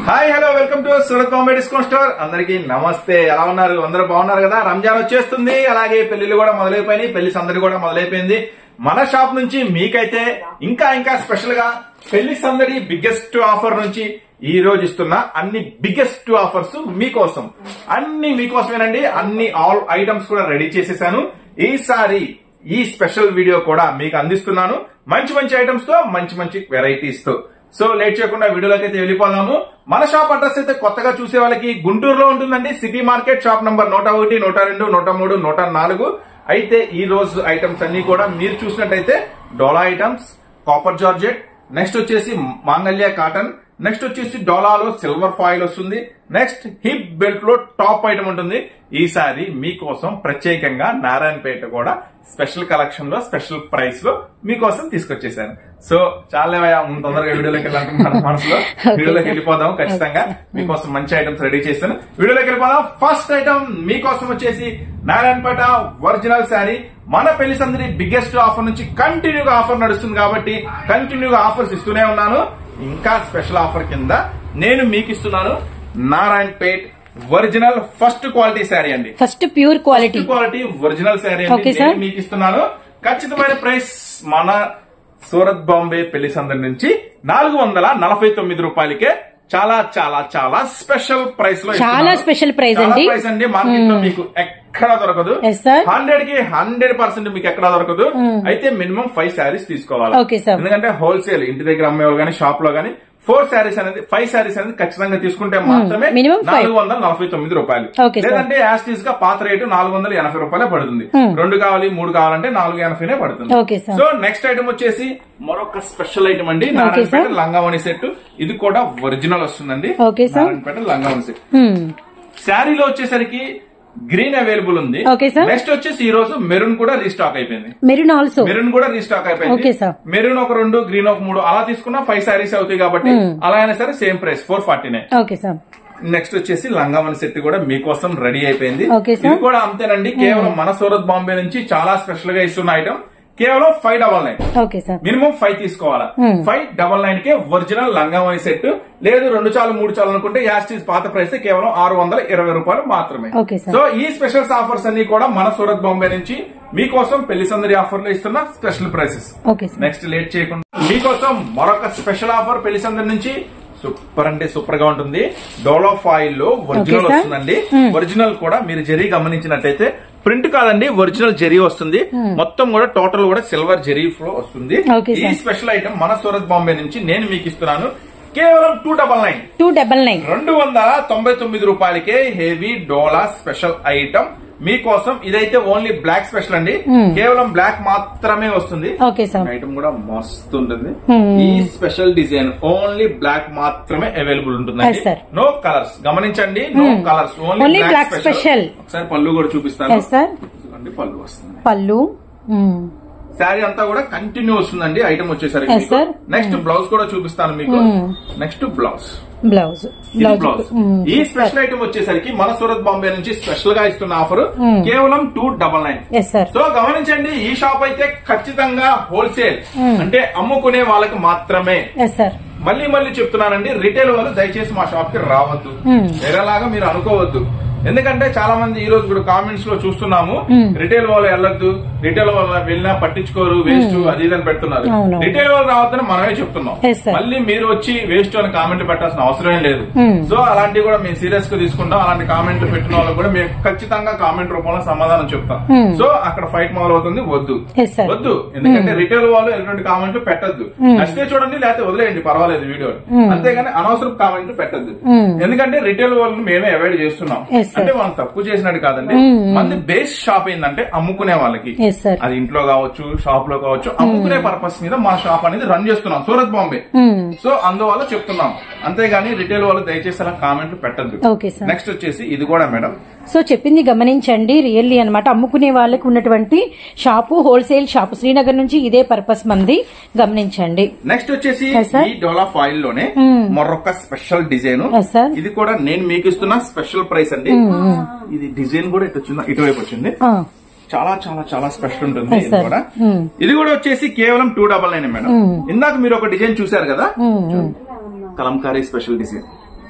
Hi hello welcome to Surat Bombay discount store అందరికి నమస్తే ఎలా ఉన్నారు అందరూ బాగున్నారు కదా రంజాన్ వచ్చేస్తుంది అలాగే పెళ్లిళ్ళు కూడా మొదలైపోయినాయి పెళ్లి సందడి కూడా మొదలైపోయింది మన షాప్ నుంచి మీకైతే ఇంకా ఇంకా స్పెషల్ గా పెళ్లి సందడి బిగ్గెస్ట్ ఆఫర్ నుంచి ఈ రోజు ఇస్తున్న అన్ని బిగ్గెస్ట్ ఆఫర్స్ మీకోసం అన్ని మీకోసమేనండి అన్ని ఆల్ ఐటమ్స్ కూడా రెడీ చేసేసాను ఈసారి ఈ స్పెషల్ వీడియో కూడా మీకు అందిస్తున్నాను మంచి మంచి ఐటమ్స్ తో మంచి మంచి వెరైటీస్ తో సో లేట్ చేయకుండా వీడియోలోకి అయితే వెళ్ళిపోదాము మన షాప్ అడ్రస్ అయితే కొత్తగా చూసే వాళ్ళకి గుంటూరులో ఉంటుందండి సిటీ మార్కెట్ షాప్ నంబర్ నూట ఒకటి నూట రెండు నూట మూడు నూట నాలుగు అయితే ఈ రోజు ఐటమ్స్ అన్ని కూడా మీరు చూసినట్టయితే డోలా ఐటమ్స్ కాపర్ జార్జెట్ నెక్స్ట్ వచ్చేసి మాంగళ్య కాటన్ నెక్స్ట్ వచ్చేసి డోలాలో సిల్వర్ ఫాయిల్ వస్తుంది నెక్స్ట్ హిప్ బెల్ట్ లో టాప్ ఐటమ్ ఉంటుంది ఈసారి మీకోసం ప్రత్యేకంగా నారాయణపేట కూడా స్పెషల్ కలెక్షన్ లో స్పెషల్ ప్రైస్ లో మీకోసం తీసుకొచ్చేసాను సో చాలా తొందరగా వీడియోలోకి వెళ్ళాలనుకుంటున్నాను మనసులో వీడియోలోకి వెళ్ళిపోదాం ఖచ్చితంగా మీకోసం మంచి ఐటమ్స్ రెడీ చేస్తాను వీడియోలోకి వెళ్ళిపోదాం ఫస్ట్ ఐటమ్ మీకోసం వచ్చేసి నారాయణపేట ఒరిజినల్ శారీ మన పెళ్లి సందడి బిగ్గెస్ట్ ఆఫర్ నుంచి కంటిన్యూగా ఆఫర్ నడుస్తుంది కాబట్టి కంటిన్యూగా ఆఫర్స్ ఇస్తూనే ఉన్నాను ఇంకా స్పెషల్ ఆఫర్ కింద నేను మీకు ఇస్తున్నాను Narayanpet original first quality sari అండి first pure quality quality original sari అండి Okay, sir. నేను మీకు ఇస్తున్నాను ఖచ్చితమైన ప్రైస్ మన సూరత్ బాంబే పెళ్లి సందడి నుంచి నాలుగు వందల నలభై తొమ్మిది రూపాయలకే చాలా చాలా చాలా స్పెషల్ ప్రైస్ లో చాలా special price అండి. ప్రైస్ అండి మార్కెట్ లో మీకు ఎక్కడ దొరకదు Yes, sir. హండ్రెడ్ కి హండ్రెడ్ పర్సెంట్ మీకు ఎక్కడ దొరకదు అయితే మినిమం ఫైవ్ శారీస్ తీసుకోవాలి Okay, sir. ఎందుకంటే హోల్సేల్ ఇంటి దగ్గర అమ్మేవాళ్ళు కానీ షాప్ లో కానీ ఫోర్ శారీస్ అనేది ఫైవ్ శారీస్ అనేది ఖచ్చితంగా తీసుకుంటే మాత్రమే minimum five. నాలుగు వందల నలభై తొమ్మిది రూపాయలు Okay, sir. లేదంటే యాస్టీస్ గా పాత రేటు నాలుగు వందల ఎనభై రూపాయలే పడుతుంది రెండు కావాలి మూడు కావాలంటే నాలుగు ఎనభైనే పడుతుంది Okay, sir. So next item వచ్చేసి మరొక స్పెషల్ ఐటమ్ అండి sir. నారాయణపేట లంగావణి సెట్ ఇది కూడా ఒరిజినల్ వస్తుందండి Okay, sir. నారాయణపేట లంగావణి సెట్ శారీలో వచ్చేసరికి గ్రీన్ అవైలబుల్ ఉంది Okay, sir. నెక్స్ట్ వచ్చేసి ఈ రోజు మెరూన్ కూడా రీస్టాక్ అయిపోయింది మెరూన్ ఆల్సో మెరూన్ కూడా రీస్టాక్ Okay, అయిపోయింది sir. మెరూన్ ఒక రెండు గ్రీన్ ఒక మూడు అలా తీసుకున్నా ఫైవ్ శారీస్ అవుతాయి కాబట్టి అలా అయినా సరే same price four forty nine okay sir next వచ్చేసి లంగావని సెట్ కూడా మీకోసం రెడీ అయిపోయింది Okay, sir. ఇది కూడా అంతేనండి కేవలం మన సూరత్ బాంబే నుంచి చాలా స్పెషల్ గా ఇస్తున్న ఐటమ్ కేవలం five double nine okay sir minimum five తీసుకోవాలా ఫైవ్ డబల్ నైన్ కే ఒరిజినల్ లంగావని సెట్ లేదు రెండు చాలు మూడు చాలు అనుకుంటే యాస్టీస్ పాత ప్రైస్ కేవలం ఆరు వందల ఇరవై రూపాయలు మాత్రమే Okay, sir. సో ఈ స్పెషల్స్ ఆఫర్స్ అన్ని కూడా మన సూరత్ బాంబే నుంచి మీకోసం పెళ్లి సందడి ఆఫర్ లో ఇస్తున్న special prices okay sir next late చేయకుండా మీకోసం మరొక స్పెషల్ ఆఫర్ పెళ్లి సందడి నుంచి సూపర్ అంటే సూపర్ గా ఉంటుంది డోలో ఫాయిల్ లో ఒరిజినల్ Okay, sir. వస్తుందండి ఒరిజినల్ కూడా మీరు జరీ గమనించినట్టయితే ప్రింట్ కాదండి ఒరిజినల్ జరీ వస్తుంది మొత్తం కూడా టోటల్ కూడా సిల్వర్ జరీ ఫ్లో వస్తుంది Okay, ఈ sir. స్పెషల్ ఐటమ్ మన సూరత్ బాంబే నుంచి నేను మీకు ఇస్తున్నాను కేవలం two double nine two double nine రెండు వందల తొంభై తొమ్మిది రూపాయలకే హెవీ డోలా స్పెషల్ ఐటమ్ మీకోసం ఇదైతే ఓన్లీ బ్లాక్ స్పెషల్ అండి కేవలం బ్లాక్ మాత్రమే వస్తుంది ఓకే సార్ ఐటమ్ కూడా మస్తు ఉంటుంది Hmm. ఈ స్పెషల్ డిజైన్ ఓన్లీ బ్లాక్ మాత్రమే అవైలబుల్ ఉంటుంది Yes, sir. నో కలర్స్ గమనించండి no colours Only only black black special. Special ఒకసారి పళ్ళు కూడా చూపిస్తాను ఎస్ సార్ చూడండి పళ్ళు వస్తుంది పళ్ళు శారీ అంతా కూడా కంటిన్యూ వస్తుందండి ఐటమ్ వచ్చేసరికి Yes, sir. నెక్స్ట్ బ్లౌజ్ కూడా చూపిస్తాను మీకు నెక్స్ట్ బ్లౌజ్ బ్లౌజ్ ఇది బ్లౌజ్ బ్లౌజ్ ఈ స్పెషల్ ఐటమ్ వచ్చేసరికి మన సూరత్ బాంబే నుంచి స్పెషల్ గా ఇస్తున్న ఆఫర్ కేవలం two double nine yes sir so గమనించండి ఈ షాప్ అయితే ఖచ్చితంగా హోల్సేల్ అంటే అమ్ముకునే వాళ్ళకి మాత్రమే ఎస్ సార్ మళ్ళీ మళ్ళీ చెప్తున్నానండి రిటైల్ వాళ్ళు దయచేసి మా షాప్ కి రావద్దు వేరేలాగా మీరు అనుకోవద్దు ఎందుకంటే చాలా మంది ఈ రోజు కూడా కామెంట్స్ లో చూస్తున్నాము రిటైల్ వాళ్ళు వెళ్ళొద్దు రిటైల్ వాళ్ళు వెళ్ళినా పట్టించుకోరు వేస్ట్ అది ఇది అని పెడుతున్నారు అవును. రిటైల్ వాళ్ళు రావద్దని మనమే చెప్తున్నాం Yes, sir. మళ్ళీ మీరు వచ్చి వేస్ట్ అని కామెంట్ పెట్టాల్సిన అవసరం లేదు సో అలాంటివి కూడా మేము సీరియస్ గా తీసుకుంటాం అలాంటి కామెంట్లు పెట్టిన వాళ్ళకి కూడా మేము ఖచ్చితంగా కామెంట్ రూపంలో సమాధానం చెప్తాం సో అక్కడ ఫైట్ మొదలవుతుంది వద్దు Yes, sir. వద్దు ఎందుకంటే రిటైల్ వాళ్ళు ఎటువంటి కామెంట్లు పెట్టద్దు నచ్చితే చూడండి లేకపోతే వదిలేయండి పర్వాలేదు వీడియో అంతేగాని అనవసరం కామెంట్లు పెట్టద్దు ఎందుకంటే రిటైల్ వాళ్ళని మేమే అవాయిడ్ చేస్తున్నాం Yes, sir. అంటే మనం తప్పు చేసినట్టు కాదండి మంది బేస్ షాప్ ఏంటంటే అమ్ముకునే వాళ్ళకి ఎస్ సార్ అది ఇంట్లో కావచ్చు షాప్ లో కావచ్చు అమ్ముకునే పర్పస్ మీద మా షాప్ అనేది రన్ చేస్తున్నాం సూరత్ బాంబే సో అందువల్ల చెప్తున్నాం అంతేగాని రిటైల్ వాళ్ళు దయచేసి అలా కామెంట్లు పెట్టద్దు ఓకే సార్ నెక్స్ట్ వచ్చేసి ఇది కూడా మేడం సో చెప్పింది గమనించండి రియల్లీ అన్నమాట అమ్ముకునే వాళ్ళకి ఉన్నటువంటి షాపు హోల్సేల్ షాపు శ్రీనగర్ నుంచి ఇదే పర్పస్ మంది గమనించండి నెక్స్ట్ వచ్చేసి Yes, sir. ఈ డోలా ఫాయిల్ లోనే మరొక స్పెషల్ డిజైన్ Yes, sir. ఇది కూడా నేను మీకు ఇస్తున్న స్పెషల్ ప్రైస్ అండి ఇది డిజైన్ కూడా ఇటు వచ్చింది ఇటువైపు వచ్చింది ఆ, చాలా చాలా చాలా స్పెషల్ ఉంటుంది Yes, ఇది sir. కూడా ఇది కూడా వచ్చేసి కేవలం టూ డబల్ నైన్ మేడం ఇందాక మీరు ఒక డిజైన్ చూసారు కదా కలంకారీ స్పెషల్ డిజైన్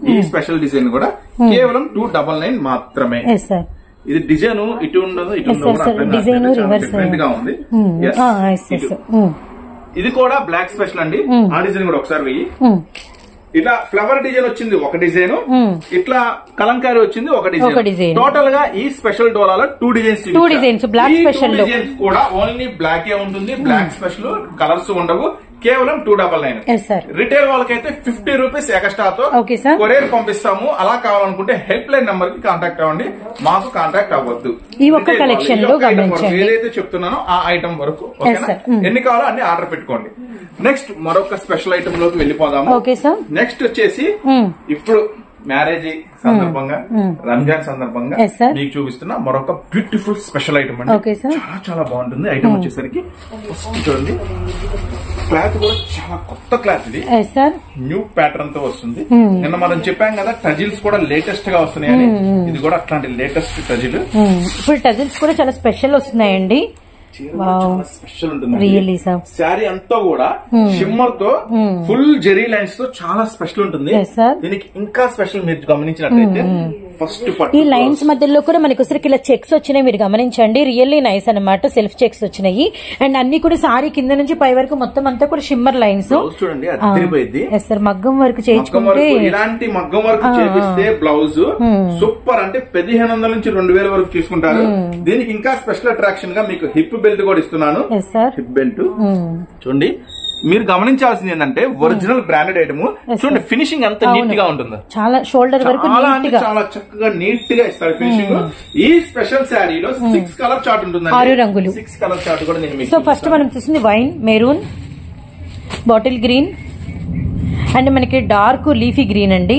ఈ స్పెషల్ డిజైన్ కూడా కేవలం టూ డబల్ నైన్ మాత్రమే ఎస్ సార్ ఇది డిజైన్ ఇటు ఉండదు ఇటు Yes, sir, sir. Design reverse. Different గా ఉంది Yes. ఎస్ ఎస్ ఇటు. ఇది కూడా బ్లాక్ స్పెషల్ అండి ఆ డిజైన్ కూడా ఒకసారి వెయ్యి ఇట్లా ఫ్లవర్ డిజైన్ వచ్చింది ఒక డిజైన్ ఇట్లా కలంకారీ వచ్చింది ఒక ఒక డిజైన్ design. టోటల్ గా ఈ స్పెషల్ డోలాలో two designs Two designs, black special లో. డిజైన్స్ కూడా ఓన్లీ బ్లాక్ ఏ ఉంటుంది బ్లాక్ స్పెషల్ కలర్స్ ఉండవు కేవలం two double nine yes sir retail వాళ్ళకైతే ఫిఫ్టీ రూపీస్ ఎక్స్ట్రాతో Okay, sir. కొరియర్ పంపిస్తాము అలా కావాలనుకుంటే హెల్ప్ లైన్ నంబర్ కి కాంటాక్ట్ అవ్వండి మాకు కాంటాక్ట్ అవ్వద్దు ఈ ఒక్క Retail వాళ్ళు, collection ఈ లో ఒక్క item వరకు గమనించండి. ఏదైతే చెప్తున్నానో ఆ ఐటమ్ వరకు ఓకేనా? sir. Mm. ఎన్ని కావాలో అన్ని ఆర్డర్ పెట్టుకోండి నెక్స్ట్ మరొక స్పెషల్ ఐటమ్ లోకి వెళ్ళిపోదాము ఓకే సార్ నెక్స్ట్ వచ్చేసి Mm. ఇప్పుడు మ్యారేజ్ సందర్భంగా రంజాన్ సందర్భంగా Yes, sir. మీకు చూపిస్తున్న మరొక బ్యూటిఫుల్ స్పెషల్ ఐటమ్ అండి Okay, sir. చాలా చాలా బాగుంటుంది ఐటమ్ వచ్చేసరికి ఫస్ట్ చూడండి క్లాత్ కూడా చాలా కొత్త క్లాత్ ఇది ఎస్ సార్ న్యూ ప్యాటర్న్ తో వస్తుంది నిన్న మనం చెప్పాం కదా టజిల్స్ కూడా లేటెస్ట్ గా వస్తున్నాయని ఇది కూడా అట్లాంటి లేటెస్ట్ టజిల్ ఇప్పుడు టజిల్స్ కూడా చాలా స్పెషల్ వస్తున్నాయండి వావ్ స్పెషల్ ఉంటుంది రియల్లీ సార్ శారీ అంతా కూడా షిమ్మర్ తో ఫుల్ జెరీ లైన్స్ తో చాలా స్పెషల్ ఉంటుంది Yes, sir. దీనికి ఇంకా స్పెషల్ మీరు గమనించినట్లయితే ఫస్ట్ ఈ లైన్స్ మధ్యలో కూడా మనకి ఒకసారికి ఇలా చెక్స్ వచ్చినాయి మీరు గమనించండి రియల్లీ నైస్ అన్నమాట సెల్ఫ్ చెక్స్ వచ్చినాయి అండ్ అన్ని కూడా సారీ కింద నుంచి పై వరకు మొత్తం అంతా కూడా షిమ్మర్ లైన్స్ బ్లౌజ్ చూడండి అదిరిపోయింది ఎస్ సార్ మగ్గం వరకు మగ్గం చేయించుకుంటే వరకు ఇలాంటి మగ్గం వరకు చేపిస్తే బ్లౌజ్ సూపర్ అంటే పదిహేను వందల నుంచి రెండు వేల వరకు తీసుకుంటారు దీనికి ఇంకా స్పెషల్ అట్రాక్షన్ గా మీకు హిప్ బెల్ట్ కూడా ఇస్తున్నాను ఎస్ సార్ హిప్ బెల్ట్ చూడండి మీరు గమనించాల్సింది ఏంటంటే ఒరిజినల్ బ్రాండెడ్ ఐటమ్ చూడండి ఫినిషింగ్ ఎంత నీట్ గా ఉంటుందో చాలా షోల్డర్ వరకు చాలా నీట్ అంటే గా చాలా చక్కగా నీట్ గా ఇస్తారు ఫినిషింగ్ ఈ స్పెషల్ శారీలో సిక్స్ కలర్ చార్ట్ ఆరు ఉంటుంది రంగులు. సిక్స్ కలర్ చార్ట్ కూడా నేను మీకు సో ఫస్ట్ మనం చూసింది wine maroon bottle green and మనకి డార్క్ లీఫీ గ్రీన్ అండి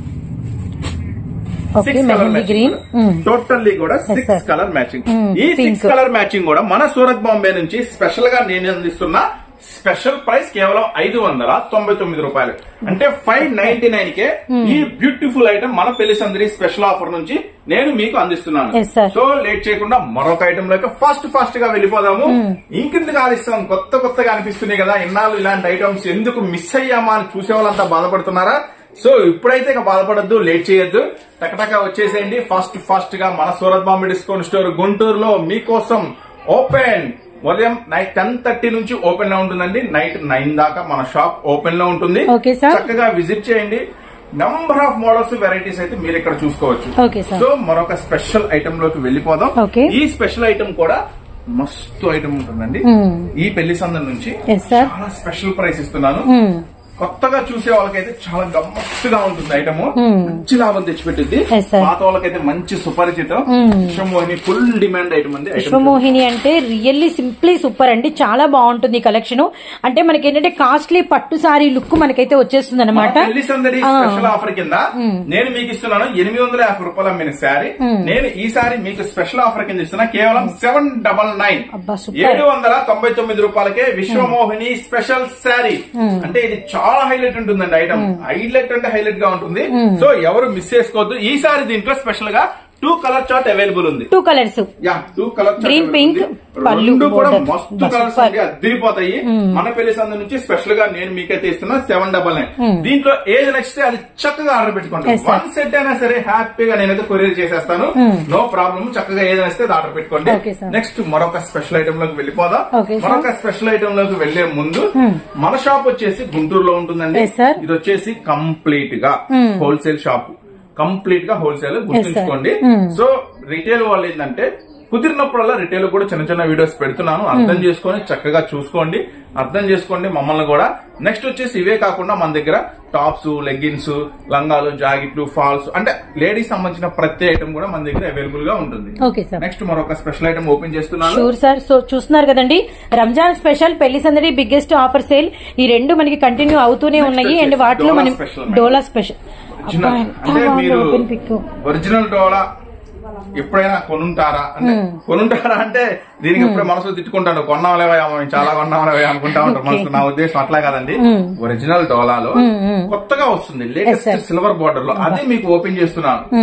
okay six colour mehndi green matching totally కూడా sir. Six colour matching Mm, ఈ pink. సిక్స్ కలర్ మ్యాచింగ్ కూడా మన సూరత్ బాంబే నుంచి స్పెషల్ గా నేను అందిస్తున్న స్పెషల్ ప్రైస్ కేవలం ఐదు వందల తొంభై తొమ్మిది రూపాయలు అంటే ఫైవ్ నైన్టీ నైన్ కే ఈ బ్యూటిఫుల్ ఐటమ్ మన పెళ్లి సందరి స్పెషల్ ఆఫర్ నుంచి నేను మీకు అందిస్తున్నాను Yes, sir. సో లేట్ చేయకుండా మరొక ఐటమ్ లోకి ఫాస్ట్ ఫాస్ట్ గా వెళ్ళిపోదాము ఇంకెందుకు ఆలస్యం కొత్త కొత్తగా అనిపిస్తున్నాయి కదా ఇన్నాళ్ళు ఇలాంటి ఐటమ్స్ ఎందుకు మిస్ అయ్యామా అని చూసే వాళ్ళంతా బాధపడుతున్నారా సో ఇప్పుడైతే ఇక బాధపడద్దు లేట్ చేయొద్దు టకటక వచ్చేసేయండి ఫాస్ట్ ఫాస్ట్ గా మన సూరత్ బాంబే డిస్కౌంట్ స్టోర్ గుంటూరులో మీకోసం ఓపెన్ ఉదయం నైట్ టెన్ థర్టీ నుంచి ఓపెన్ లో ఉంటుందండి నైట్ నైన్ దాకా మన షాప్ ఓపెన్ లో ఉంటుంది Okay, sir. చక్కగా విజిట్ చేయండి నంబర్ ఆఫ్ మోడల్స్ వెరైటీస్ అయితే మీరు ఇక్కడ చూసుకోవచ్చు Okay, sir. సో మరొక స్పెషల్ ఐటమ్ లోకి వెళ్ళిపోదాం Okay. ఈ స్పెషల్ ఐటమ్ కూడా మస్తు ఐటమ్ ఉంటుందండి ఈ పెళ్లి సందం నుంచి Yes, sir. చాలా స్పెషల్ ప్రైస్ ఇస్తున్నాను కొత్తగా చూసే వాళ్ళకైతే చాలా గమ్మత్తుగా ఉంటుంది ఐటమ్ మంచి లాభం తెచ్చిపెట్టింది Yes, sir. పాత వాళ్ళకైతే మంచి సుపరిచితం విశ్వమోహిని ఫుల్ డిమాండ్ ఐటమ్ ఉంది ఐటమ్ విశ్వమోహిని అంటే రియల్లీ సింప్లీ సూపర్ అండి చాలా బాగుంటుంది ఈ కలెక్షన్ అంటే మనకి ఏంటంటే కాస్ట్లీ పట్టు సారీ లుక్ మనకైతే వచ్చేస్తుంది మన అనమాట పెళ్లి సందడి స్పెషల్ ఆఫర్ కింద నేను మీకు ఇస్తున్నాను ఎనిమిది వందల యాభై రూపాయలు అమ్మిన శారీ నేను ఈ సారీ మీకు స్పెషల్ ఆఫర్ కింద ఇస్తున్నా కేవలం సెవెన్ డబల్ నైన్ అబ్బా, సూపర్. ఏడు వందల తొంభై తొమ్మిది రూపాయలకే విశ్వమోహిని స్పెషల్ శారీ అంటే ఇది చాలా హైలైట్ ఉంటుందండి ఐటమ్ హైలైట్ అంటే హైలైట్ గా ఉంటుంది సో ఎవరు మిస్ చేసుకోవద్దు ఈ సారీ దీంట్లో స్పెషల్ గా టూ కలర్ చార్ట్ అవైలబుల్ ఉంది two colours yeah two colour Green, pink, పళ్ళు, రెండు కూడా border. మస్తు బా, కలర్స్ super. అండి అదిరిపోతాయి మన పెళ్లి సందు నుంచి స్పెషల్ గా నేను మీకైతే ఇస్తున్నా సెవెన్ డబల్ నైన్ దీంట్లో ఏది నచ్చితే అది చక్కగా ఆర్డర్ పెట్టుకోండి Yes, sir. వన్ సెట్ అయినా సరే హ్యాపీగా నేనైతే కొరియర్ చేసేస్తాను నో ప్రాబ్లం చక్కగా ఏది నచ్చితే అది ఆర్డర్ పెట్టుకోండి Okay, sir. నెక్స్ట్ మరొక స్పెషల్ ఐటమ్ లోకి వెళ్ళిపోదాం Okay, sir. మరొక స్పెషల్ ఐటమ్ లోకి వెళ్లే ముందు మన షాప్ వచ్చేసి గుంటూరులో ఉంటుందండి Yes, sir. ఇది వచ్చేసి కంప్లీట్ గా హోల్సేల్ షాప్ కంప్లీట్ గా హోల్సేల్ గుర్తుంచుకోండి సో రిటైల్ వాళ్ళు ఏంటంటే కుదిరినప్పుడల్లా రిటైల్ కూడా చిన్న చిన్న వీడియోస్ పెడుతున్నాను అర్థం చేసుకొని చక్కగా చూసుకోండి అర్థం చేసుకోండి మమ్మల్ని కూడా నెక్స్ట్ వచ్చేసి ఇవే కాకుండా మన దగ్గర టాప్స్ లెగ్గిన్స్ లంగాలు జాకెట్లు ఫాల్స్ అంటే లేడీస్ సంబంధించిన ప్రతి ఐటమ్ కూడా మన దగ్గర అవైలబుల్ గా ఉంటుంది ఓకే సార్ నెక్స్ట్ మరొక స్పెషల్ ఐటమ్ ఓపెన్ చేస్తున్నాను షూర్ సార్ సో చూస్తున్నారు కదండి రంజాన్ స్పెషల్ పెళ్లి సందడి బిగ్గెస్ట్ ఆఫర్ సేల్ ఈ రెండు మనకి కంటిన్యూ అవుతూనే Next ఉన్నాయి అండ్ వచ్చేసి వాటిలో డోలా మనం special, madam. డోలా స్పెషల్ ఒరిజినల్ అంటే మీరు ఓపెన్ పిక్ ఒరిజినల్ డోలా ఎప్పుడైనా కొనుంటారా అంటే కొనుంటారా అంటే దీనికి ఎప్పుడే మనసులో తిట్టుకుంటాను కొన్నాంలేవా మేము చాలా కొన్నాంలేవా అనుకుంటా ఉంటారు మనసు నా ఉద్దేశం అట్లా కాదండి ఒరిజినల్ డోలాలో కొత్తగా వస్తుంది లేటెస్ట్ సిల్వర్ బార్డర్ లో అదే మీకు ఓపెన్ చేస్తున్నాను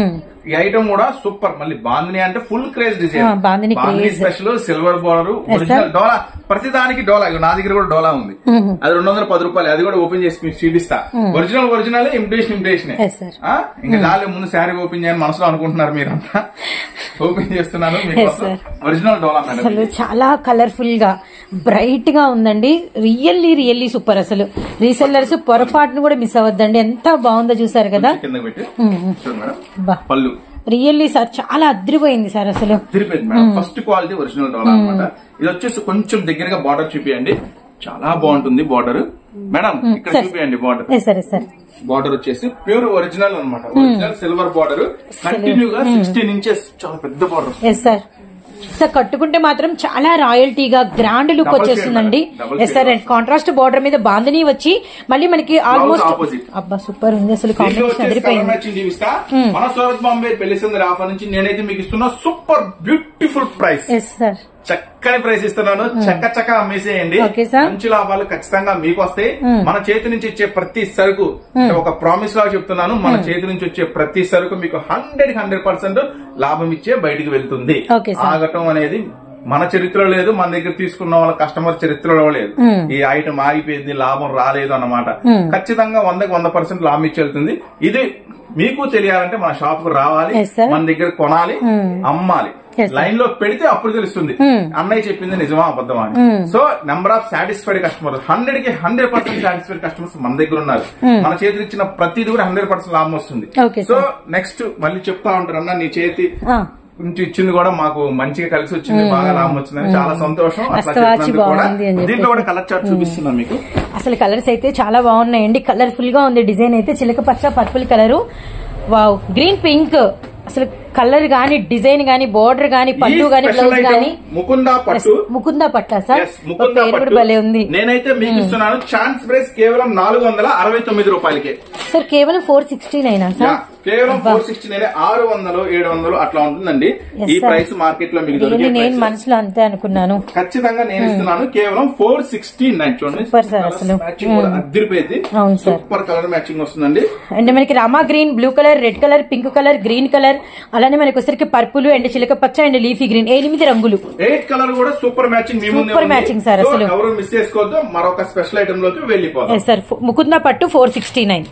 ఈ ఐటమ్ కూడా సూపర్ మళ్ళీ బాందిని అంటే ఫుల్ క్రేజ్ డిజైన్ ఆ, Bandhani craze. Special silver border original డోలా ప్రతి దానికి డోలా ఇగో నా దగ్గర కూడా డోలా ఉంది అది రెండు వందల పది రూపాయలు అది కూడా ఓపెన్ చేసి మీకు చూపిస్తా original original imitation imitation Yes, sir. ఇంకా చాలే ముందు శారీ ఓపెన్ చేయని మనసులో అనుకుంటున్నారు మీరంతా ఓపెన్ చేస్తున్నాను Yes, మీకోసం sir. ఒరిజినల్ డోలా మేడం అసలు చాలా కలర్ఫుల్ గా బ్రైట్ గా ఉందండి రియల్లీ రియల్లీ సూపర్ అసలు రీసెల్లర్స్ పొరపాటును కూడా మిస్ అవ్వద్దండి ఎంత బాగుందో చూసారు కదా కిందకి పెట్టి చూడండి మేడం బా పళ్ళు రియల్లీ సార్ చాలా అద్రిపోయింది సార్ అసలు తిరిపేది madam first quality original Dola అన్నమాట ఇది వచ్చేసి కొంచెం దగ్గరగా బార్డర్ చూపియండి చాలా బాగుంటుంది బార్డర్ మేడం ఇక్కడ sir. చూపియండి border yes sir yes sir border వచ్చేసి ప్యూర్ ఒరిజినల్ అన్నమాట ఒరిజినల్ సిల్వర్ బార్డర్ కంటిన్యూగా సిక్స్టీన్ ఇంచెస్ చాలా పెద్ద బార్డర్ ఎస్ సార్ సార్ కట్టుకుంటే మాత్రం చాలా రాయల్టీగా గ్రాండ్ లుక్ Double వచ్చేస్తుందండి shade, madam. Double yes sir and contrast border మీద బాందిని వచ్చి మళ్ళీ మనకి ఆల్మోస్ట్ opposite. అబ్బా సూపర్ ఉంది అసలు దీంట్లో కాంబినేషన్ వచ్చేసి కలర్ అదిరిపోయింది మ్యాచింగ్ చూపిస్తా మన సూరత్ బాంబే పెళ్లి సందరి ఆఫర్ నుంచి నేనైతే మీకు ఇస్తున్నా super beautiful price yes sir చక్కని ప్రైస్ ఇస్తున్నాను చక్క చక్క అమ్మేసేయండి Okay, sir. మంచి లాభాలు ఖచ్చితంగా మీకు వస్తాయి మన చేతి నుంచి ఇచ్చే ప్రతి సరుకు అంటే ఒక ప్రామిస్ లాగా చెప్తున్నాను మన చేతి నుంచి వచ్చే ప్రతి సరుకు మీకు హండ్రెడ్ హండ్రెడ్ పర్సెంట్ లాభం ఇచ్చే బయటికి వెళ్తుంది Okay, sir. ఆగటం అనేది మన చరిత్రలో లేదు మన దగ్గర తీసుకున్న వాళ్ళ కస్టమర్ చరిత్రలో లేదు ఈ ఐటమ్ ఆగిపోయింది లాభం రాలేదు అన్నమాట ఖచ్చితంగా వందకి వంద పర్సెంట్ లాభం ఇచ్చి వెళ్తుంది ఇది మీకు తెలియాలంటే మన షాప్ కు రావాలి Yes, sir. మన దగ్గర కొనాలి అమ్మాలి Yes, sir. లైన్ లో పెడితే అప్పుడు తెలుస్తుంది అన్నయ్య చెప్పింది నిజమా అబద్ధమా అని so number of satisfied customer hundred కి హండ్రెడ్ పర్సెంట్ సాటిస్ఫైడ్ కస్టమర్స్ మన దగ్గర ఉన్నారు మన చేతికి ఇచ్చిన ప్రతిది కూడా హండ్రెడ్ పర్సెంట్ లాభం వస్తుంది Okay, సో నెక్స్ట్ మళ్ళీ చెప్తా ఉంటారు అన్న నీ చేతి ఆ, నుంచి ఇచ్చింది కూడా మాకు మంచిగా కలిసి వచ్చింది బాగా లాభం వచ్చిందని చాలా సంతోషం అట్లా హస్తవాచి చెప్పినందుకు కూడా బాగుంది అని చెప్పేసి. దీంట్లో కూడా కలర్ చార్ట్ చూపిస్తున్నాం మీకు అసలు కలర్స్ అయితే చాలా బాగున్నాయండి కలర్ఫుల్ గా ఉంది డిజైన్ అయితే చిలక పచ్చ purple colour wow green pink అసలు కలర్ గాని డిజైన్ గాని బోర్డర్ గాని పళ్ళు గాని బ్లౌజ్ గాని ముకుందా పట్టు ముకుందా పట్ల సార్ Yes, ముకుందా పేరు కూడా పట్టు భలే ఉంది నేనైతే మీకు ఇస్తున్నాను ఛాన్స్ ప్రైస్ కేవలం నాలుగు వందల అరవై తొమ్మిది రూపాయలకే సార్ కేవలం four sixty nine yeah, sir కేవలం ఫోర్ సిక్స్టీ నైన్ ఆరు వందలు ఏడు వందలు అట్లా ఉంటుందండి Yes, ఈ sir. ప్రైస్ మార్కెట్ లో మీకు దీన్ని దొరికే నేను price. మనసులో అంతే అనుకున్నాను ఖచ్చితంగా నేను ఇస్తున్నాను కేవలం ఫోర్ సిక్స్టీ నైన్ చూడండి Super, sir, అసలు. మ్యాచింగ్ కూడా అద్దరిపోయింది అవును, sir. సూపర్ కలర్ మ్యాచింగ్ వస్తుందండి అంటే మనకి Rama green blue colour red colour pink colour green colour అలానే మనకి వచ్చరికి పర్పుల్ అండ్ చిలక పచ్చ అండ్ లీఫీ గ్రీన్ ఎనిమిది రంగులు ఎయిట్ కలర్ కూడా సూపర్ మ్యాచింగ్ మీ ముందే Super ఉంది. matching, sir, So, అసలు. ఎవరు మిస్ చేసుకోవద్దు మరొక స్పెషల్ ఐటమ్ లోకి వెళ్ళిపోదాం ఎస్ సార్ ముకుందా పట్టు ఫోర్ సిక్స్టీ నైన్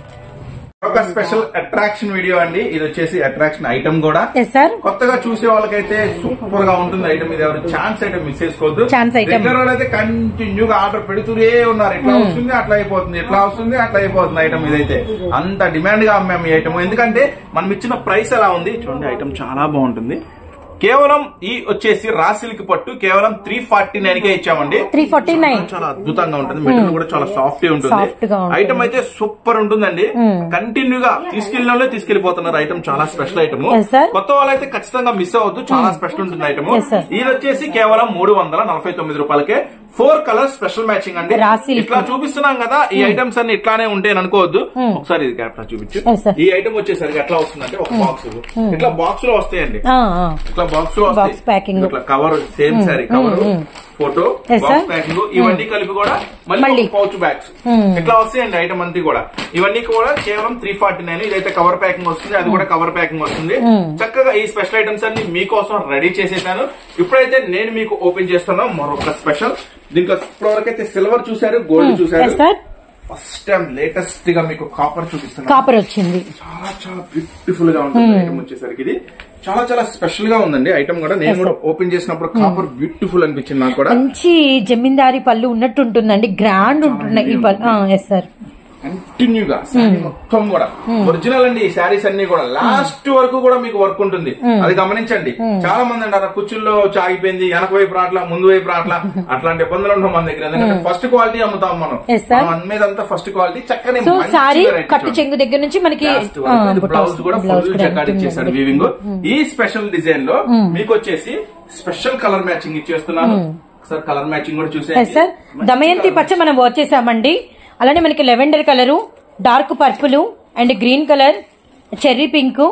ఒక స్పెషల్ అట్రాక్షన్ వీడియో అండి ఇది వచ్చేసి అట్రాక్షన్ ఐటమ్ కూడా ఎస్ సార్ కొత్తగా చూసే వాళ్ళకైతే సూపర్ గా ఉంటుంది ఐటమ్ ఇది ఎవరు ఛాన్స్ ఐటమ్ మిస్ చేసుకోవద్దు Chance item. దగ్గర వాళ్ళైతే కంటిన్యూగా ఆర్డర్ పెడుతూనే ఉన్నారు ఎట్లా వస్తుంది అట్లా అయిపోతుంది ఎట్లా వస్తుంది అట్లా అయిపోతుంది ఐటమ్ ఇదైతే అంత డిమాండ్ గా అమ్మాము ఈ ఐటమ్ ఎందుకంటే మనం ఇచ్చిన ప్రైస్ ఎలా ఉంది చూడండి ఐటమ్ చాలా బాగుంటుంది కేవలం ఈ వచ్చేసి రాసిల్క్ పట్టు కేవలం త్రీ ఫార్టీ నైన్ కే ఇచ్చామండి త్రీ ఫార్టీ నైన్ చాలా అద్భుతంగా ఉంటుంది మెటీరియల్ కూడా చాలా సాఫ్ట్ ఉంటుంది Soft గా ఉంటుంది. ఐటమ్ అయితే సూపర్ ఉంటుందండి కంటిన్యూగా తీసుకెళ్ళిన తీసుకెళ్లిపోతున్నారు ఐటమ్ చాలా స్పెషల్ ఐటమ్ Yes, sir. కొత్త వాళ్ళైతే ఖచ్చితంగా మిస్ అవ్వద్దు చాలా స్పెషల్ ఉంటుంది ఐటమ్ Yes, sir. ఇది వచ్చేసి కేవలం మూడు వందల నలభై తొమ్మిది రూపాయలకే ఫోర్ కలర్ స్పెషల్ మ్యాచింగ్ అండి రా silk. ఇట్లా చూపిస్తున్నాం కదా ఈ ఐటమ్స్ అన్ని ఇట్లానే ఉంటాయి అనుకోవద్దు ఒకసారి ఇది క్యాప్టా చూపించు Yes, sir. ఈ ఐటమ్ వచ్చేసరికి ఎట్లా వస్తుందంటే ఒక బాక్స్ ఇట్లా బాక్స్ లో వస్తాయండి ఇట్లా బాక్స్ లో వస్తాయి Box packing. ఇట్లా cover same sari cover photo Yes, box sir. Packing ఇవన్నీ కలిపి కూడా మళ్ళీ. మళ్ళీ పౌచ్ బ్యాగ్స్ ఇట్లా వస్తాయండి ఐటమ్ అంతా కూడా ఇవన్నీ కూడా కేవలం త్రీ ఫార్టీ నైన్ ఇదైతే కవర్ ప్యాకింగ్ వస్తుంది అది కూడా కవర్ ప్యాకింగ్ వస్తుంది చక్కగా ఈ స్పెషల్ ఐటమ్స్ అన్ని మీకోసం రెడీ చేసేసాను ఇప్పుడైతే నేను మీకు ఓపెన్ చేస్తున్నాను మరొక స్పెషల్ దీంట్లో ఇప్పటివరకు అయితే సిల్వర్ చూసారు గోల్డ్ చూసారు yes sir first time latest గా మీకు కాపర్ చూపిస్తున్నాను కాపర్ వచ్చింది చాలా చాలా బ్యూటిఫుల్ గా ఉంటుంది ఐటమ్ వచ్చేసరికి ఇది చాలా చాలా స్పెషల్ గా ఉందండి ఐటమ్ కూడా నేను కూడా ఓపెన్ చేసినప్పుడు కాపర్ బ్యూటిఫుల్ అనిపించింది నాకు కూడా మంచి జమీందారీ పళ్ళు ఉన్నట్టు ఉంటుందండి గ్రాండ్ ఉంటున్నాయి ఈ పళ్ళు ఎస్ సార్ కంటిన్యూగా శారీ మొత్తం కూడా ఒరిజినల్ అండి ఈ శారీస్ అన్ని కూడా లాస్ట్ వరకు కూడా మీకు వర్క్ ఉంటుంది అది గమనించండి చాలా మంది అంటారు కుర్చీల్లో చాగిపోయింది వెనక వైపు రాట్లా ముందు వైపు రాట్లా అట్లాంటి ఇబ్బందులు ఉంటాం మన దగ్గర ఎందుకంటే ఫస్ట్ క్వాలిటీ అమ్ముతాం మనం Yes, sir. మనం అమ్మేదంతా ఫస్ట్ క్వాలిటీ చక్కని సో మంచి సారీ variety కట్టు చూడండి. చెంగు దగ్గర నుంచి మనకి లాస్ట్ వరకు ఇది బ్లౌజ్ కూడా బ్లౌజ్ ఫుల్ జకాడ్ ఇచ్చేసాడు వీవింగ్ ఈ స్పెషల్ డిజైన్ లో మీకు వచ్చేసి స్పెషల్ కలర్ మ్యాచింగ్ ఇచ్చేస్తున్నాను ఒకసారి కలర్ మ్యాచింగ్ కూడా చూసే ఎస్ సార్ దమయంతి పచ్చ మనం వచ్చేసామండి అలానే మనకి lavender colour dark purple and green colour cherry pink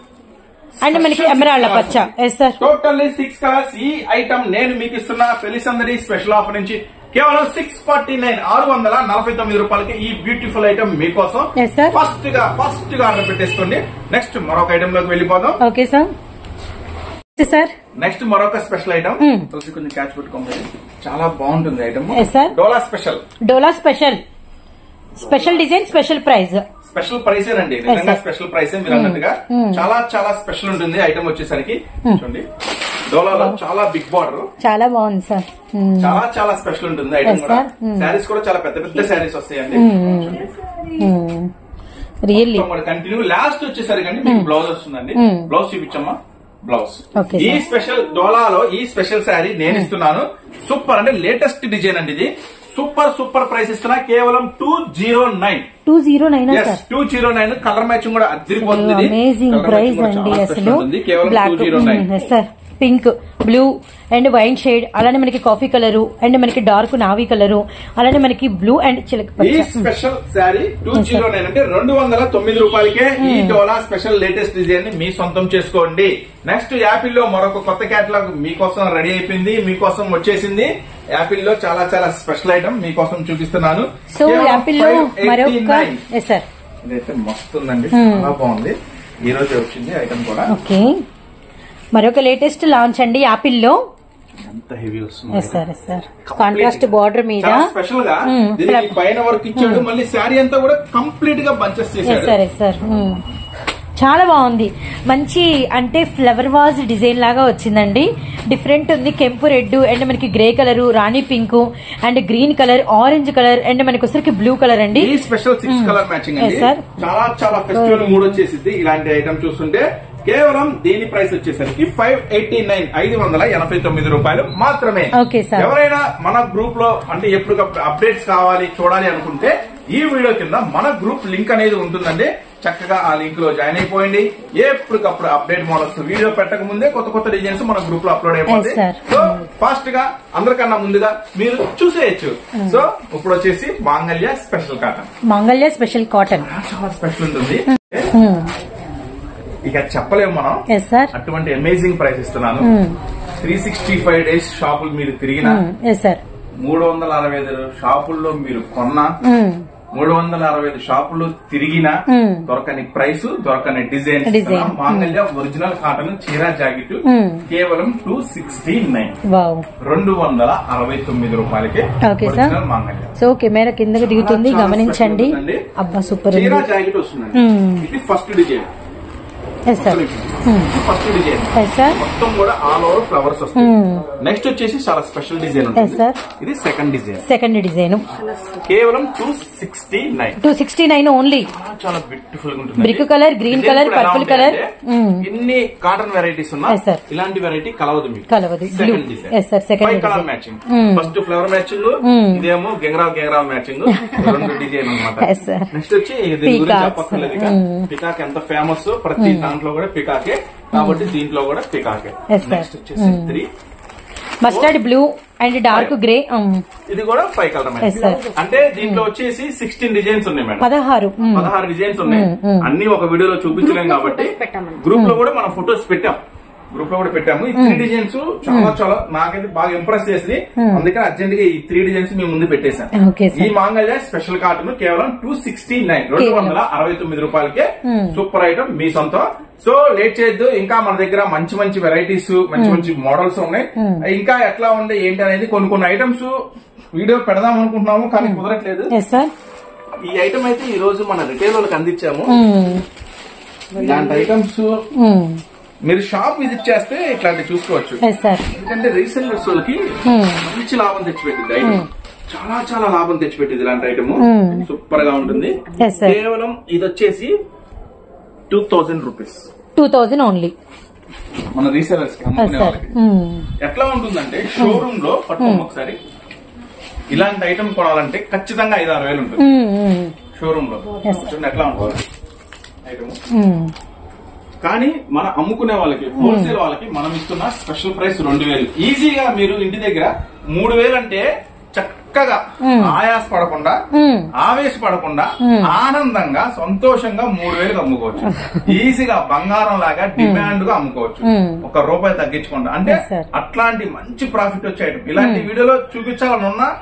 and మనకి ఎమరాళ్ళ పచ్చ yes sir totally six colours ఈ ఐటమ్ నేను మీకు ఇస్తున్న పెళ్లి సందడి స్పెషల్ ఆఫర్ నుంచి కేవలం సిక్స్ ఫార్టీ నైన్ ఆరు వందల నలభై తొమ్మిది రూపాయలకి ఈ బ్యూటిఫుల్ ఐటమ్ మీకోసం Yes, sir. ఫస్ట్ గా ఫస్ట్ గా ఆర్డర్ పెట్టేసుకోండి నెక్స్ట్ మరొక ఐటమ్ లోకి వెళ్ళిపోదాం ఓకే సార్ సార్ నెక్స్ట్ మరొక స్పెషల్ ఐటమ్ Hmm. తులసి కొంచెం క్యాచ్ పెట్టుకోండి చాలా బాగుంటుంది item Yes, sir. Dola special Dola special special design special price special price అండి నిజంగా sir. స్పెషల్ ప్రైస్ మీరు అన్నట్టుగా చాలా చాలా స్పెషల్ ఉంటుంది ఐటమ్ వచ్చేసరికి చూడండి డోలాలో చాలా బిగ్ బార్డర్ చాలా బాగుంది సార్ మ్మ్. చాలా చాలా స్పెషల్ ఉంటుంది ఐటమ్ Yes, కూడా sir. Hmm. శారీస్ కూడా చాలా పెద్ద పెద్ద శారీస్ వస్తాయండి చూడండి. మ్మ్. రియల్లీ మొత్తం కూడా కంటిన్యూ లాస్ట్ వచ్చేసరికి అండి మీకు బ్లౌజ్ వస్తుందండి Hmm. బ్లౌజ్ చూపించమ్మా బ్లౌజ్ Okay, ఈ sir. స్పెషల్ డోలాలో ఈ స్పెషల్ శారీ నేను ఇస్తున్నాను సూపర్ అంటే లేటెస్ట్ డిజైన్ అండి ఇది సూపర్ సూపర్ ప్రైస్ ఇస్తున్నా కేవలం two zero nine two zero nine yes sir two zero nine colour matching కూడా అదిరిపోతుంది ఇది. అమేజింగ్ Colour ప్రైస్ matching కూడా అండి చాలా అసలు special ఉంటుంది. కేవలం black two zero nine sir pink blue and wine shade అలానే మనకి కాఫీ కలరు అండ్ మనకి డార్క్ నావీ కలరు అలానే మనకి బ్లూ అండ్ చిలక ఈ పచ్చ special sari two zero nine అంటే రెండు వందల తొమ్మిది రూపాయలకే ఈ డోలా స్పెషల్ లేటెస్ట్ డిజైన్ ని మీ సొంతం చేసుకోండి నెక్స్ట్ యాపిల్ లో మరొక కొత్త కేటలాగ్ మీకోసం రెడీ అయిపోయింది మీకోసం వచ్చేసింది యాపిల్ లో చాలా చాలా స్పెషల్ ఐటమ్ మీకోసం చూపిస్తున్నాను సో కేవలం యాపిల్ లో 589. మరొక ఎస్ సార్ ఇదైతే మస్తు ఉందండి Hmm. చాలా బాగుంది ఈ రోజు వచ్చింది ఐటమ్ కూడా ఓకే మరొక లేటెస్ట్ లాంచ్ అండి యాపిల్ లో ఎంత హెవీ వస్తుంది yes sir yes sir contrast border మీద చాలా స్పెషల్ గా Hmm. దీనికి పైన వర్క్ ఇచ్చాడు మళ్ళీ శారీ అంతా కూడా కంప్లీట్ గా బంచెస్ ఎస్ చేశాడు సార్ ఎస్ సార్ చాలా బాగుంది మంచి అంటే ఫ్లవర్ వాజ్ డిజైన్ లాగా వచ్చిందండి డిఫరెంట్ ఉంది కెంపు రెడ్ అండ్ మనకి గ్రే కలర్ రాణి pink and green colour orange colour and మనకి వచ్చరికి బ్లూ కలర్ అండి ఈ స్పెషల్ సిక్స్ కలర్ మ్యాచింగ్ అండి Yes, sir. చాలా చాలా ఫెస్టివల్ మూడ్ వచ్చేసింది ఇలాంటి ఐటమ్ చూస్తుంటే కేవలం దీని ప్రైస్ వచ్చేసరికి ఫైవ్ ఎయిటీ నైన్ ఐదు వందల ఎనభై తొమ్మిది రూపాయలు మాత్రమే Okay, sir. ఎవరైనా మన గ్రూప్ లో అంటే ఎప్పటికప్పుడు అప్డేట్స్ కావాలి చూడాలి అనుకుంటే ఈ వీడియో కింద మన గ్రూప్ లింక్ అనేది ఉంటుందండి చక్కగా ఆ లింక్ లో జాయిన్ అయిపోయింది ఎప్పటికప్పుడు అప్డేట్ మోడల్స్ వీడియో పెట్టక ముందే కొత్త కొత్త డిజైన్స్ మన గ్రూప్ లో అప్లోడ్ అయిపోతాయి Yes, sir. సో ఫాస్ట్ గా అందరికన్నా ముందుగా మీరు చూసేయచ్చు సో ఇప్పుడు వచ్చేసి Mangalya special cotton Mangalya special cotton చాలా స్పెషల్ ఉంటుంది ఇక చెప్పలేము మనం ఎస్ సార్ అటువంటి అమేజింగ్ ప్రైస్ ఇస్తున్నాను త్రీ సిక్స్టీ ఫైవ్ డేస్ షాపులు మీరు తిరిగిన ఎస్ సార్ మూడు వందల అరవై ఐదు షాపుల్లో మీరు కొన్న మూడు వందల అరవై ఐదు షాపులు తిరిగిన Hmm. దొరకని ప్రైస్ దొరకని డిజైన్ Design. మాంగళ్య ఒరిజినల్ కాటన్ చీర జాకెట్ Hmm. కేవలం టూ సిక్స్టీ నైన్ వావ్ రెండు వందల అరవై తొమ్మిది రూపాయలకే Okay, sir. ఒరిజినల్ మాంగళ్య సో కెమెరా కిందకి దిగుతుంది చాలా గమనించండి special ఉంటుందండి. అబ్బా సూపర్ చీర ఉంది జాకెట్ వస్తుందండి Hmm. ఇది first design yes sir first design yes sir మొత్తం కూడా ఆల్ ఓవర్ ఫ్లవర్స్ వస్తాయి నెక్స్ట్ వచ్చేసి చాలా స్పెషల్ డిజైన్ Yes, ఉంటుంది sir. ఇది సెకండ్ డిజైన్ సెకండ్ డిజైన్ కేవలం two sixty nine two sixty nine only చాలా బ్యూటిఫుల్ గా ఉంటుంది Brick colour, green colour, purple colour. Mm. ఇన్ని కాటన్ వెరైటీస్ ఉన్నా Yes, sir. ఇలాంటి వెరైటీ కలవదు మీకు కలవదు. Second Blue. Design Yes, sir. Second five colour design. Matching Mm. First flower matching Mm. ఇదేమో గెంగరావ్ గెంగరావ్ మ్యాచింగ్ రెండు డిజైన్ అనమాట Yes, sir. నెక్స్ట్ వచ్చి దీని గురించి Peacocks. చెప్పక్కర్లేదు ఇక. Mm. పికాక్ ఎంత ఫేమస్ ప్రతి దాంట్లో కూడా పికాకే కాబట్టి దీంట్లో కూడా పికాకే Yes, sir. నెక్స్ట్ వచ్చేసి three mustard blue and dark grey ఇది కూడా ఫైవ్ కలర్ Yes, sir. అంటే దీంట్లో వచ్చేసి సిక్స్టీన్ డిజైన్స్ ఉన్నాయి మేడం పదహారు మ్మ్. పదహారు డిజైన్స్ ఉన్నాయి అన్ని ఒక వీడియోలో చూపించలేం కాబట్టి గ్రూప్ లో కూడా మనం ఫొటోస్ పెట్టాం గ్రూప్ లో కూడా పెట్టాము ఈ త్రీ డిజైన్స్ చాలా చాలా నాకైతే బాగా ఇంప్రెస్ చేసింది అందుకని అర్జెంట్ గా ఈ త్రీ డిజైన్స్ మీ ముందు పెట్టేశాను ఓకే ఈ సార్ మాంగళ్య స్పెషల్ కాటన్ కేవలం టూ సిక్స్టీ నైన్ రెండు వందల అరవై తొమ్మిది రూపాయలకే సూపర్ ఐటమ్ మీ సొంతం సో లేట్ చేయొద్దు ఇంకా మన దగ్గర మంచి మంచి వెరైటీస్ మంచి మంచి మోడల్స్ ఉన్నాయి ఇంకా ఎట్లా ఉండే ఏంటి అనేది కొన్ని కొన్ని ఐటమ్స్ వీడియో పెడదాం అనుకుంటున్నాము కానీ కుదరట్లేదు ఎస్ సార్ ఈ ఐటమ్ అయితే ఈ రోజు మన రిటైల్ వాళ్ళకి అందించాము ఇలాంటి ఐటమ్స్ మీరు షాప్ విజిట్ చేస్తే ఇట్లాంటి చూసుకోవచ్చు ఎస్ సార్ ఎందుకంటే రీసెల్లర్స్ వాళ్ళకి మంచి లాభం తెచ్చిపెట్టింది ఐటమ్ చాలా చాలా లాభం తెచ్చిపెట్టింది ఇలాంటి ఐటమ్ సూపర్ గా ఉంటుంది Yes, sir. కేవలం ఇది వచ్చేసి two thousand rupees two thousand only మన రీసెలర్స్ కి ఎస్ అమ్ముకునే సార్ వాళ్ళకి ఎట్లా ఉంటుందంటే షోరూమ్ లో పట్టుకోండి ఒకసారి ఇలాంటి ఐటమ్ కొనాలంటే ఖచ్చితంగా ఐదు ఆరు వేలు ఉంటుంది షోరూమ్ లో Yes, sir. చూడండి ఎట్లా ఉంటుంది ఐటమ్ కానీ మన అమ్ముకునే వాళ్ళకి హోల్సేల్ వాళ్ళకి మనం ఇస్తున్న స్పెషల్ ప్రైస్ రెండు వేలు ఈజీగా మీరు ఇంటి దగ్గర మూడు వేలు అంటే చక్కగా ఆయాస పడకుండా ఆవేశపడకుండా ఆనందంగా సంతోషంగా మూడు వేలకు అమ్ముకోవచ్చు ఈజీగా బంగారం లాగా డిమాండ్ గా అమ్ముకోవచ్చు ఒక రూపాయి తగ్గించకుండా అంటే Yes, sir. అట్లాంటి మంచి ప్రాఫిట్ వచ్చే ఐటమ్ ఇలాంటి వీడియోలో చూపించాలని ఉన్నా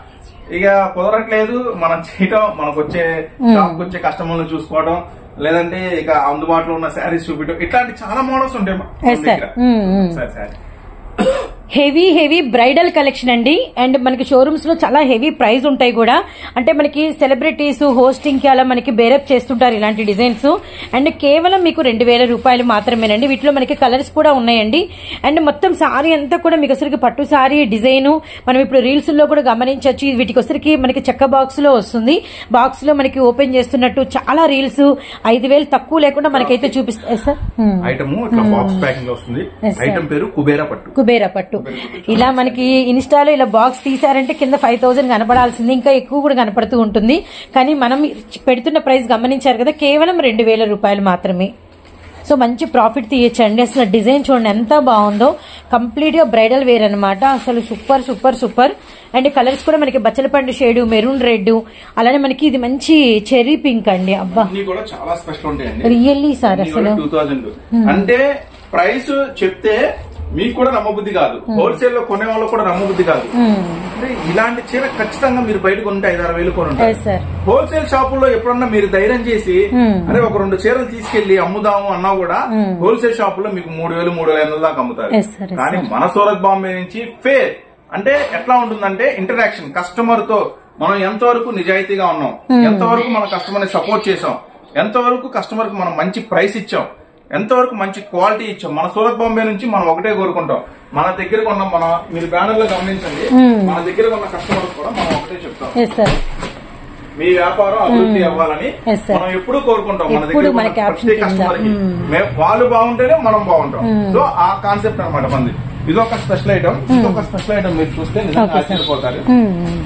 ఇక కుదరట్లేదు మనం చేయటం మనకు వచ్చే షాప్ వచ్చే కస్టమర్లు చూసుకోవడం లేదంటే ఇక అందుబాటులో ఉన్న శారీస్ చూపించడం ఇట్లాంటి చాలా మోడల్స్ ఉంటాయి మన Yes, sir. దగ్గర. మ్మ్, మ్మ్. సరే సరే హెవీ హెవీ బ్రైడల్ కలెక్షన్ అండి అండ్ మనకి షోరూమ్స్ లో చాలా హెవీ ప్రైస్ ఉంటాయి కూడా అంటే మనకి సెలబ్రిటీస్ హోస్టింగ్ కి అలా మనకి బేరప్ చేస్తుంటారు ఇలాంటి డిజైన్స్ అండ్ కేవలం మీకు రెండు వేల రూపాయలు మాత్రమేనండి వీటిలో మనకి కలర్స్ కూడా ఉన్నాయండి అండ్ మొత్తం సారీ అంతా కూడా మీకు అసలు పట్టు సారీ డిజైన్ మనం ఇప్పుడు రీల్స్ లో కూడా గమనించవచ్చు వీటికి వచ్చరికి మనకి చెక్క బాక్స్ లో వస్తుంది బాక్స్ లో మనకి ఓపెన్ చేస్తున్నట్టు చాలా రీల్స్ ఐదు వేలు తక్కువ లేకుండా మనకైతే చూపిస్తాయి సార్ ఐటమ్ ఇట్లా బాక్స్ ప్యాకింగ్ లో వస్తుంది Yes, sir. ఐటమ్ పేరు కుబేరా పట్టు కుబేరా పట్టు ఇలా మనకి ఇన్స్టాలో ఇలా బాక్స్ తీసారంటే కింద ఫైవ్ థౌసండ్ కనపడాల్సింది ఇంకా ఎక్కువ కూడా కనపడుతూ ఉంటుంది కానీ మనం పెడుతున్న ప్రైస్ గమనించారు కదా కేవలం రెండు వేల రూపాయలు మాత్రమే సో మంచి ప్రాఫిట్ తీయచ్చండి అసలు డిజైన్ చూడండి ఎంత బాగుందో కంప్లీట్ గా బ్రైడల్ వేర్ అనమాట అసలు super super super and colours కూడా మనకి బచ్చలపండు షేడ్ మెరూన్ రెడ్ అలానే మనకి ఇది మంచి చెర్రీ పింక్ అండి అబ్బా అన్ని కూడా చాలా స్పెషల్ ఉంటాయండి రియల్లీ సార్ అసలు టూ థౌజండ్ అంటే ప్రైస్ చెప్తే మీకు కూడా నమ్మబుద్ధి కాదు హోల్సేల్ లో కొనే వాళ్ళకి కూడా నమ్మబుద్ధి కాదు అంటే ఇలాంటి చీర ఖచ్చితంగా మీరు బయట కొంటే ఐదు ఆరు వేలు కొని ఉంటారు ఎస్ సార్ హోల్సేల్ షాపుల్లో ఎప్పుడన్నా మీరు ధైర్యం చేసి అరే ఒక రెండు చీరలు తీసుకెళ్లి అమ్ముదాము అన్నా కూడా హోల్సేల్ షాపుల్లో మీకు మూడు వేలు మూడు వేల ఐదు వందల దాకా అమ్ముతారు Yes, sir, yes, కానీ మన సూరత్ బాంబే నుంచి ఫేర్ అంటే ఎట్లా ఉంటుందంటే ఇంటరాక్షన్ కస్టమర్ తో మనం ఎంతవరకు నిజాయితీగా ఉన్నాం ఎంతవరకు మన కస్టమర్ ని సపోర్ట్ చేసాం ఎంతవరకు కస్టమర్ కి మనం మంచి ప్రైస్ ఇచ్చాం ఎంతవరకు మంచి క్వాలిటీ ఇచ్చాం మన సూరత్ బాంబే నుంచి మనం ఒకటే కోరుకుంటాం మన దగ్గర ఉన్న మన మీరు బ్యానర్ లో గమనించండి మన దగ్గర ఉన్న కస్టమర్ కూడా మనం ఒకటే చెప్తాం ఎస్ సార్ మీ వ్యాపారం అభివృద్ధి అవ్వాలని Yes, sir. మనం ఎప్పుడు కోరుకుంటాం మన ఎప్పుడు దగ్గర ఉన్న మనకి ప్రతి option కస్టమర్ కి కింద. మేము వాళ్ళు బాగుంటేనే మనం బాగుంటాం సో ఆ కాన్సెప్ట్ అనమాట మంది ఇది ఒక స్పెషల్ ఐటమ్ ఇది ఒక స్పెషల్ ఐటమ్ మీరు చూస్తే నిజంగా Okay, sir. ఆశ్చర్యపోతారు మ్మ్.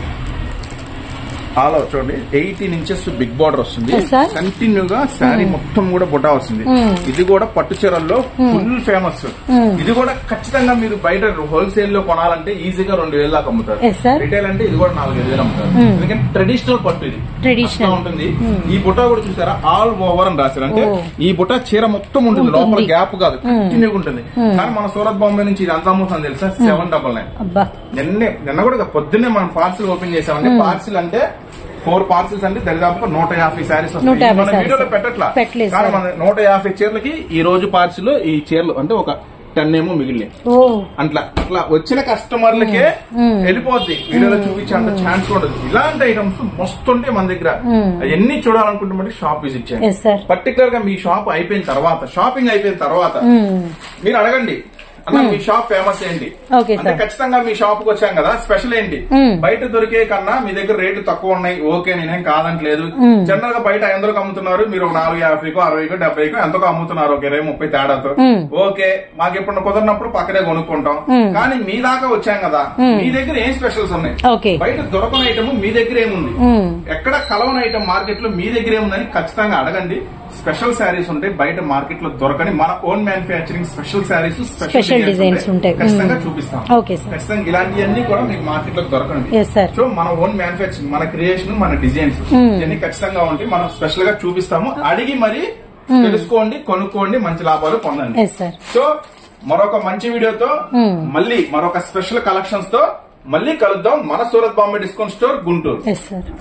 ఆల్ అవుట్ చూడండి ఎయిటీన్ ఇంచెస్ బిగ్ బార్డర్ వస్తుంది Yes, sir. కంటిన్యూ గా శారీ మొత్తం కూడా బుటా వస్తుంది ఇది కూడా పట్టు చీరల్లో ఫుల్ ఫేమస్ ఇది కూడా ఖచ్చితంగా మీరు బయట హోల్సేల్ లో కొనాలంటే ఈజీగా రెండు వేల దాకా అమ్ముతారు Yes, sir. రిటైల్ అంటే ఇది కూడా నాలుగు ఐదు వేలు అమ్ముతారు ఎందుకంటే ట్రెడిషనల్ పట్టు ఇది Traditional. అట్లా ఉంటుంది ఈ బుట్ట కూడా చూసారా ఆల్ ఓవర్ అని రాశారు అంటే Oh. ఈ బుట్ట చీర మొత్తం ఉంటుంది ఉంటుంది. లోపల గ్యాప్ కాదు కంటిన్యూ ఉంటుంది కానీ మన సూరత్ బాంబే నుంచి ఇది ఎంత అమ్ముతుంది తెలుసా సెవెన్ డబల్ నైన్ అబ్బా నిన్నే నిన్న కూడా పొద్దున్నే మనం పార్సిల్ ఓపెన్ చేసామంటే పార్సిల్ అంటే ఫోర్ పార్సిల్స్ అంటే దరిదాపుగా నూట యాభై శారీస్ నూట యాభై మన sarees. వీడియోలో పెట్టట్లా పెట్టలేదు, కానీ sir. మన నూట యాభై చీరలకి ఈ రోజు పార్సిల్ ఈ చీరలు అంటే ఒక టెన్ ఏమో మిగిలినాయి ఓ అట్లా అట్లా వచ్చిన కస్టమర్లకే వెళ్ళిపోద్ది వీడియోలో చూపించే అంత ఛాన్స్ ఉండదు ఇలాంటి ఐటమ్స్ మస్తుంటే మన దగ్గర ఎన్ని చూడాలనుకుంటే మళ్ళీ షాప్ విజిట్ చేయండి ఎస్ సార్ పర్టికులర్ గా మీ షాప్ అయిపోయిన తర్వాత షాపింగ్ అయిపోయిన తర్వాత మీరు అడగండి అన్న మీ షాప్ ఫేమస్ ఏంటి Okay, అంటే sir. ఖచ్చితంగా మీ షాప్ కి వచ్చాం కదా స్పెషల్ ఏంటి Mm. బయట దొరికే కన్నా మీ దగ్గర రేట్లు తక్కువ ఉన్నాయి ఓకే నేనేం కాదంటలేదు జనరల్ గా బయట ఎందరికి అమ్ముతున్నారు మీరు ఒక నాలుగు యాభైకో అరవైకో డెబ్బైకో ఎంతకో అమ్ముతున్నారు ఒక ఇరవై ముప్పై తేడాతో Mm. ఓకే మాకు ఎప్పుడు కుదరినప్పుడు పక్కనే కొనుక్కుంటాం కానీ మీ దాకా వచ్చాం కదా మీ దగ్గర ఏం స్పెషల్స్ ఉన్నాయి ఓకే బయట దొరకని ఐటమ్ మీ దగ్గర ఏముంది మ్మ్. ఎక్కడ కలవని ఐటమ్ మార్కెట్ లో మీ దగ్గర ఏముందని ఖచ్చితంగా అడగండి స్పెషల్ శారీస్ ఉంటాయి బయట మార్కెట్ లో దొరకని మన own manufacturing special saris Special designs ఉంటాయి. ఖచ్చితంగా మ్మ్. చూపిస్తాం Okay, sir. ఖచ్చితంగా ఇలాంటివన్నీ కూడా మీకు మార్కెట్ లో దొరకండి Yes, sir. సో మన ఓన్ మ్యానుఫ్యాక్చరింగ్ మన క్రియేషన్ మన డిజైన్స్ ఇవన్నీ ఖచ్చితంగా ఉంటాయి మనం స్పెషల్ గా చూపిస్తాము అడిగి మరి తెలుసుకోండి కొనుక్కోండి మంచి లాభాలు పొందండి ఎస్ సార్ సో మరొక మంచి వీడియోతో మళ్ళీ మరొక స్పెషల్ కలెక్షన్స్ తో మళ్ళీ కలుద్దాం మన Surat Bombay discount store Guntur yes sir